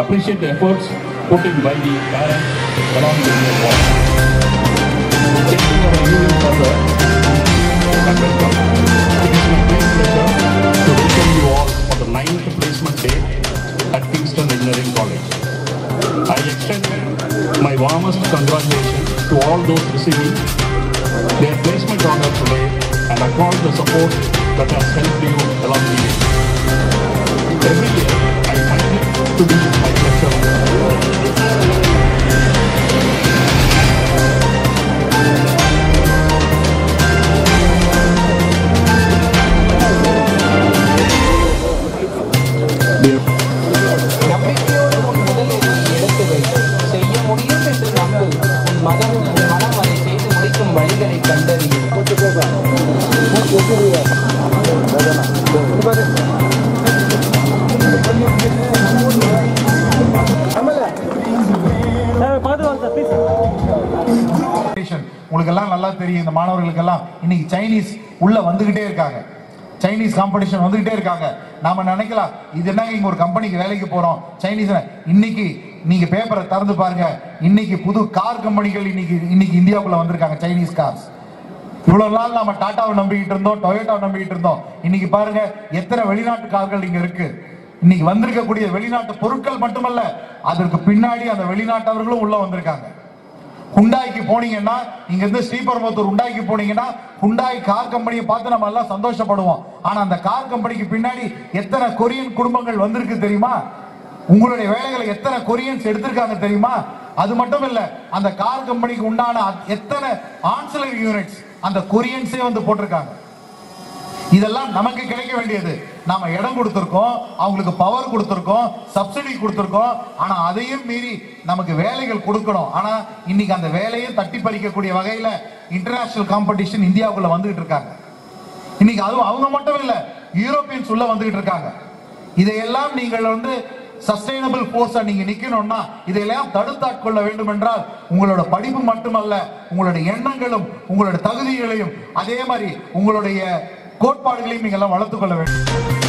appreciate the efforts put in by the parents along with their work. Taking our union further and welcome. It is my great pleasure to welcome you all for the ninth placement day at Kingston Engineering College. I extend my warmest congratulations to all those receiving their placement honor today and acknowledge the support that has helped you along the way. Every year, I find it to be my pleasure Dear நம்பிக்கையோடு உன் முதலில் எடுத்து வை செய்ய முடியும் என்று நம்பு உன் மதம் உன் மனம் அதை செய்து முடிக்கும் வழிகளை கண்டறியும் education. உங்களுக்கு எல்லாம் நல்லா தெரியும் இந்த மாணவர்களுக்கு எல்லாம் இன்னைக்கு சைனீஸ் உள்ள வந்துகிட்டே இருக்காங்க சைனீஸ் காம்படிஷன் வந்துகிட்டே இருக்காங்க நாம நினைக்கலாம் இது என்ன இங்க ஒரு கம்பெனிக்கு வேலைக்கு போறோம் சைனீஸ் இன்னைக்கு நீங்க பேப்பரை திறந்து பாருங்க இன்னைக்கு புது கார் கம்பெனிகள் இன்னைக்கு இன்னைக்கு இந்தியாவுக்குள்ள வந்திருக்காங்க சைனீஸ் கார்ஸ் இவ்வளவு நாள் நாம டாட்டாவை நம்பிக்கிட்டு இருந்தோம் டொயோட்டாவை நம்பிக்கிட்டு இருந்தோம் இன்னைக்கு பாருங்க எத்தனை வெளிநாட்டு கார்கள் இங்க இருக்கு இன்னைக்கு வந்திருக்கக்கூடிய வெளிநாட்டு பொருட்கள் மட்டுமல்ல அதற்கு பின்னாடி அந்த வெளிநாட்டவர்களும் உள்ள வந்திருக்காங்க ஹுண்டாய்க்கு போனீங்கன்னா இங்க இருந்து ஸ்ரீபெரும்புத்தூர் ஹுண்டாய்க்கு போனீங்கன்னா ஹுண்டாய் கார் கம்பெனியை பார்த்து நம்ம எல்லாம் சந்தோஷப்படுவோம் ஆனா அந்த கார் கம்பெனிக்கு பின்னாடி எத்தனை கொரியன் குடும்பங்கள் வந்திருக்கு தெரியுமா உங்களுடைய வேலைகளை எத்தனை கொரியன்ஸ் எடுத்திருக்காங்க தெரியுமா அது மட்டும் இல்ல அந்த கார் கம்பெனிக்கு உண்டான அத்- எத்தனை ஆன்சிலரி யூனிட்ஸ் அந்த கொரியன்ஸே வந்து போட்டிருக்காங்க இதெல்லாம் நமக்கு கிடைக்க வேண்டியது நாம இடம் கொடுத்திருக்கோம் அவங்களுக்கு பவர் கொடுத்திருக்கோம் சப்சிடி கொடுத்திருக்கோம் ஆனா அதையும் மீறி நமக்கு வேலைகள் கொடுக்கணும் ஆனா இன்னைக்கு அந்த வேலையை தட்டி பறிக்கக்கூடிய வகையில இன்டர்நேஷனல் காம்படிஷன் இந்தியாவுக்குள்ள வந்துகிட்டு இருக்காங்க இன்னைக்கு அதுவும் அவங்க மட்டும் இல்ல யூரோப்பியன்ஸ் உள்ள வந்துகிட்டு இருக்காங்க இதையெல்லாம் நீங்கள் வந்து சஸ்டைனபிள் ஃபோர்ஸா நீங்க நிக்கணும்னா இதையெல்லாம் தடுத்தாட்கொள்ள வேண்டும் என்றால் உங்களோட படிப்பு மட்டுமல்ல உங்களுடைய எண்ணங்களும் உங்களுடைய தகுதிகளையும் அதே மாதிரி உங்களுடைய கோட்பாடுகளையும் நீங்க எல்லாம் வளர்த்துக் கொள்ள வேண்டும்